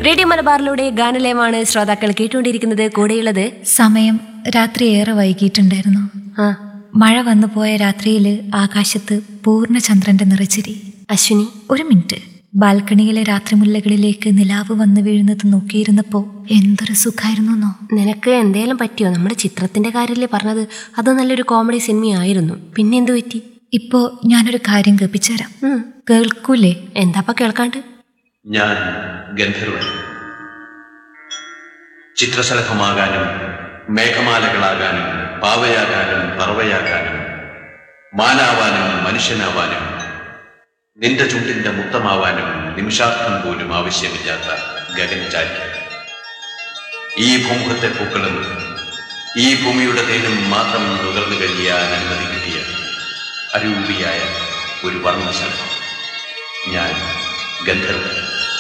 radio മലബാറിലൂടെ ഗാനലയമാണ് ശ്രോതാക്കൾ കേട്ടുകൊണ്ടിരിക്കുന്നത് കൂടെയുള്ളത് സമയം രാത്രി ഏറെ വൈകിട്ടുണ്ടായിരുന്നു ആ മഴ വന്നു പോയ രാത്രിയിൽ ആകാശത്ത് പൂർണ്ണചന്ദ്രന്റെ നിറച്ചിരി അശ്വിനി ഒരു മിനിറ്റ് ബാൽക്കണിയിലെ രാത്രിമുല്ലകളിലേക്ക് നിലാവ് വന്നു വീഴുന്നത് നോക്കിയിരുന്നപ്പോ എന്തൊരു സുഖായിരുന്നോ നിനക്ക് എന്തേലും പറ്റിയോ നമ്മുടെ ചിത്രത്തിന്റെ കാര്യമല്ലേ പറഞ്ഞത് അത് നല്ലൊരു കോമഡി സിനിമയായിരുന്നു പിന്നെ എന്തു പറ്റി ഇപ്പോ ഞാനൊരു കാര്യം കേൾപ്പിച്ചുതരാം ഉം, കേൾക്കൂലേ എന്താപ്പ കേൾക്കാണ്ട് ഞാൻ ഗന്ധർവൻ ചിത്രശലഭമാകാനും മേഘമാലകളാകാനും പാവയാകാനും പറവയാകാനും മാനാവാനും മനുഷ്യനാവാനും നിന്റെ ചുണ്ടിന്റെ മുത്തമാവാനും നിമിഷാർത്ഥം പോലും ആവശ്യമില്ലാത്ത ഗഗനചാരി ഈ ഭൂമുഖത്തെ പൂക്കളും ഈ ഭൂമിയുടെ തേനും മാത്രം നുകർന്നു കഴിയാൻ അനുമതി കിട്ടിയ അരൂപിയായ ഒരു വർണ്ണശലഭം ഞാൻ ഗന്ധർവൻ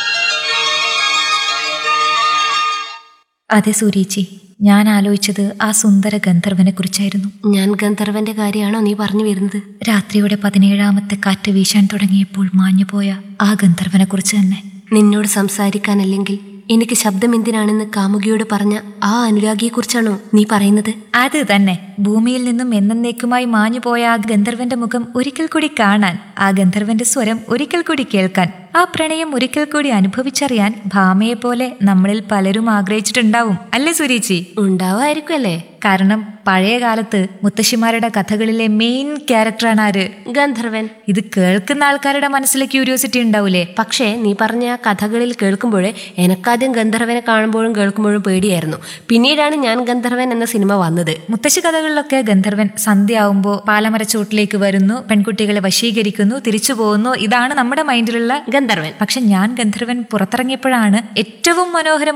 അതെ സൂര്യേച്ചി ഞാൻ ആലോചിച്ചത് ആ സുന്ദര ഗന്ധർവനെ കുറിച്ചായിരുന്നു ഞാൻ ഗന്ധർവന്റെ കാര്യമാണോ നീ പറഞ്ഞു വരുന്നത് രാത്രിയുടെ പതിനേഴാമത്തെ കാറ്റ് വീശാൻ തുടങ്ങിയപ്പോൾ മാഞ്ഞുപോയ ആ ഗന്ധർവനെ കുറിച്ച് തന്നെ നിന്നോട് സംസാരിക്കാനല്ലെങ്കിൽ എനിക്ക് ശബ്ദം എന്തിനാണെന്ന് കാമുകിയോട് പറഞ്ഞ ആ അനുരാഗിയെക്കുറിച്ചാണോ നീ പറയുന്നത് അത് തന്നെ ഭൂമിയിൽ നിന്നും എന്നേക്കുമായി മാഞ്ഞുപോയ ആ ഗന്ധർവന്റെ മുഖം ഒരിക്കൽ കൂടി കാണാൻ ആ ഗന്ധർവന്റെ സ്വരം ഒരിക്കൽ കൂടി കേൾക്കാൻ ആ പ്രണയം ഒരിക്കൽ കൂടി അനുഭവിച്ചറിയാൻ ഭാമയെ പോലെ നമ്മളിൽ പലരും ആഗ്രഹിച്ചിട്ടുണ്ടാവും അല്ലേ സുരീച്ചി ഉണ്ടാവുമായിരിക്കും അല്ലേ കാരണം പഴയ കാലത്ത് മുത്തശ്ശിമാരുടെ കഥകളിലെ മെയിൻ ക്യാരക്ടറാണ് ആര് ഗന്ധർവൻ ഇത് കേൾക്കുന്ന ആൾക്കാരുടെ മനസ്സിലെ ക്യൂരിയോസിറ്റി ഉണ്ടാവൂലേ പക്ഷേ നീ പറഞ്ഞ ആ കഥകളിൽ കേൾക്കുമ്പോഴേ എനക്കാദ്യം ഗന്ധർവനെ കാണുമ്പോഴും കേൾക്കുമ്പോഴും പേടിയായിരുന്നു പിന്നീടാണ് ഞാൻ ഗന്ധർവൻ എന്ന സിനിമ വന്നത് മുത്തശ്ശി കഥകളിലൊക്കെ ഗന്ധർവൻ സന്ധ്യയാവുമ്പോൾ പാലമരച്ചോട്ടിലേക്ക് വരുന്നു പെൺകുട്ടികളെ വശീകരിക്കുന്നു തിരിച്ചു പോകുന്നു ഇതാണ് നമ്മുടെ മൈൻഡിലുള്ള ഗന്ധർവൻ പക്ഷെ ഞാൻ ഗന്ധർവൻ പുറത്തിറങ്ങിയപ്പോഴാണ് ഏറ്റവും മനോഹരം